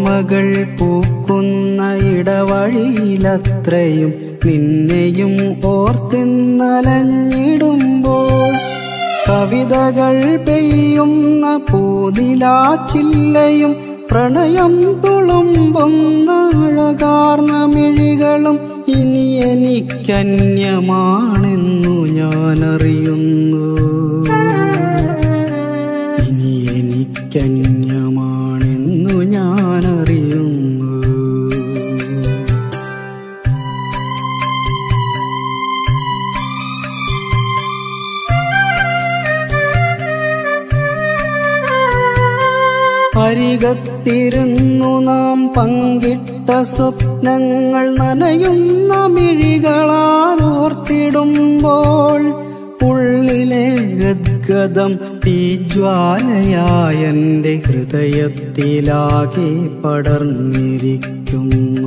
ഓർമ്മകൾ പൂക്കുന്ന ഇടവഴിയിലത്രയും നിന്നെയും ഓർത്തിന്നലഞ്ഞിടുമ്പോൾ കവിതകൾ പെയ്യുന്ന പൂതിലാച്ചില്ലയും പ്രണയം തുളുമ്പുന്ന അഴകാർന്ന മിഴികളും ഇനി എനിക്കന്യമാണെന്നു ഞാൻ അറിയുന്നു ഇനി എനിക്കന്യമാണെന്നു ഞാൻ അറിയുന്നു അരികത്തിരുന്നു നാം പങ്കിട്ട സ്വപ്നങ്ങൾ നനയുന്ന മിഴികളാൽ ഓർത്തിടുമ്പോൾ ഉള്ളിലെ ഗദ്ഗതം തീജ്വാലയായ എൻ്റെ ഹൃദയത്തിലാകെ പടർന്നിരിക്കും